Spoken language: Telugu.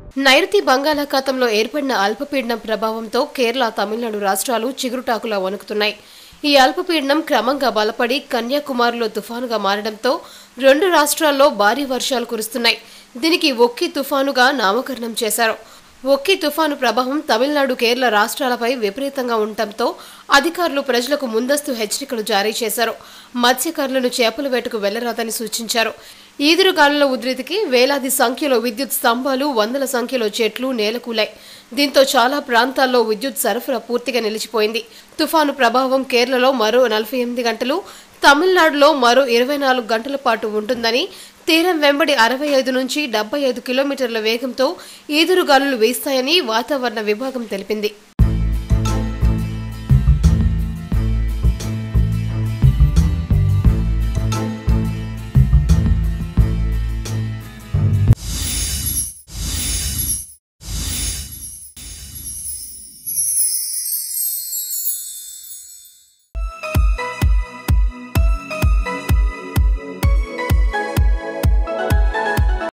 నైరుతి బంగాళాఖాతంలో ఏర్పడిన అల్పపీడనం ప్రభావంతో కేరళ తమిళనాడు రాష్ట్రాలు చిగురుటాకులా వణుకుతున్నాయి ఈ అల్పపీడనం క్రమంగా బలపడి కన్యాకుమారిలో తుఫానుగా మారడంతో రెండు రాష్ట్రాల్లో భారీ వర్షాలు కురుస్తున్నాయి దీనికి ఒక్కి తుఫానుగా నామకరణం చేశారు ఒక్కి తుఫాను ప్రభావం తమిళనాడు కేరళ రాష్ట్రాలపై విపరీతంగా ఉండటంతో అధికారులు ప్రజలకు ముందస్తు హెచ్చరికలు జారీ చేశారు మత్స్యకారులను చేపల వేటకు వెళ్లరాదని సూచించారు ఈదురుగాలుల ఉధృతికి వేలాది సంఖ్యలో విద్యుత్ స్తంభాలు వందల సంఖ్యలో చెట్లు నేలకూలాయి దీంతో చాలా ప్రాంతాల్లో విద్యుత్ సరఫరా పూర్తిగా నిలిచిపోయింది తుఫాను ప్రభావం కేరళలో మరో నలభై ఎనిమిది గంటలు తమిళనాడులో మరో ఇరవై నాలుగు గంటల పాటు ఉంటుందని తీరం వెంబడి అరవై ఐదు నుంచి డెబ్బై ఐదు కిలోమీటర్ల వేగంతో ఈదురుగాలులు వీస్తాయని వాతావరణ విభాగం తెలిపింది